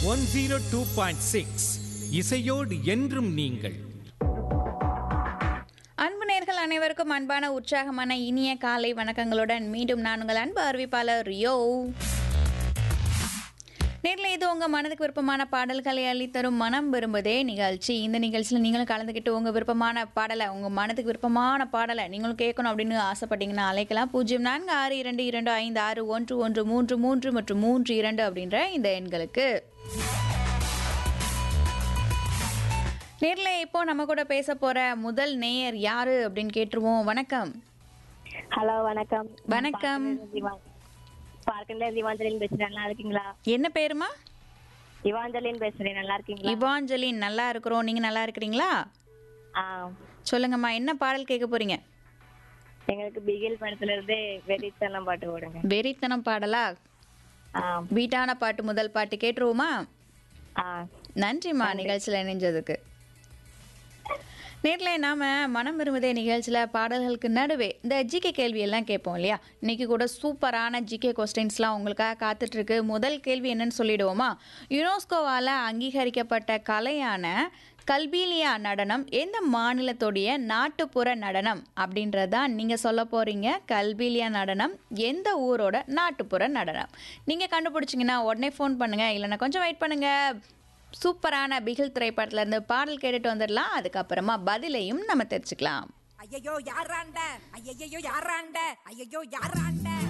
One zero two point six இசையோடு என்றும் நீங்கள் அன்பு நேர்கள் அனைவருக்கும் அன்பான உற்சாகமான இனிய காலை வணக்கங்களுடன் மீண்டும் நான் உங்கள் அன்பு அறிவிப்பாளர் ரியோ நேரில் இது உங்கள் மனதுக்கு விருப்பமான பாடல்களை அள்ளித்தரும் மனம் விரும்புதே நிகழ்ச்சி இந்த நிகழ்ச்சியில் நீங்களும் கலந்துக்கிட்டு உங்கள் விருப்பமான பாடலை உங்கள் மனதுக்கு விருப்பமான பாடலை நீங்களும் கேட்கணும் அப்படின்னு ஆசைப்பட்டீங்கன்னா அழைக்கலாம் பூஜ்ஜியம் நான்கு ஆறு இரண்டு இரண்டு ஐந்து ஆறு ஒன்று ஒன்று மூன்று மூன்று மற்றும் மூன்று இரண்டு அப்படின்ற இந்த எண்களுக்கு நேர்ல இப்போ நம்ம கூட பேச போற முதல் நேயர் யாரு அப்படின்னு கேட்டுருவோம் வணக்கம் ஹலோ வணக்கம் வணக்கம். பார்க்கல திவாஞ்சலின் பேசுறேன் நல்லா இருக்கீங்களா என்ன பேருமா திவாஞ்சலின் பேசுறேன் நல்லா இருக்கீங்களா இவாஞ்சலின் நல்லா இருக்கிறோம் நீங்க நல்லா இருக்கிறீங்களா ஆ சொல்லுங்கம்மா என்ன பாடல் கேட்க போறீங்க எங்களுக்கு பிகில் படத்துல இருந்து வெறித்தனம் பாட்டு போடுங்க வெறித்தனம் பாடலா ஆ வீட்டான பாட்டு முதல் பாட்டு கேட்டுருவோமா ஆ நன்றிம்மா நிகழ்ச்சியில் இணைஞ்சதுக்கு நேரில் நாம் மனம் விரும்புதே நிகழ்ச்சியில் பாடல்களுக்கு நடுவே இந்த ஜிகே கேள்வியெல்லாம் கேட்போம் இல்லையா இன்னைக்கு கூட சூப்பரான ஜிகே கொஸ்டின்ஸ்லாம் உங்களுக்காக காத்துட்ருக்கு முதல் கேள்வி என்னன்னு சொல்லிடுவோமா யுனெஸ்கோவால் அங்கீகரிக்கப்பட்ட கலையான கல்பீலியா நடனம் எந்த மாநிலத்துடைய நாட்டுப்புற நடனம் அப்படின்றதான் நீங்கள் சொல்ல போகிறீங்க கல்பீலியா நடனம் எந்த ஊரோட நாட்டுப்புற நடனம் நீங்கள் கண்டுபிடிச்சிங்கன்னா உடனே ஃபோன் பண்ணுங்கள் இல்லைன்னா கொஞ்சம் வெயிட் பண்ணுங்கள் சூப்பரான பிகில் திரைப்படத்துல இருந்து பாடல் கேட்டுட்டு வந்துடலாம் அதுக்கப்புறமா பதிலையும் நம்ம தெரிஞ்சுக்கலாம் ஐயையோ யாராண்ட ஐயையோ யாராண்ட ஐயையோ யாராண்ட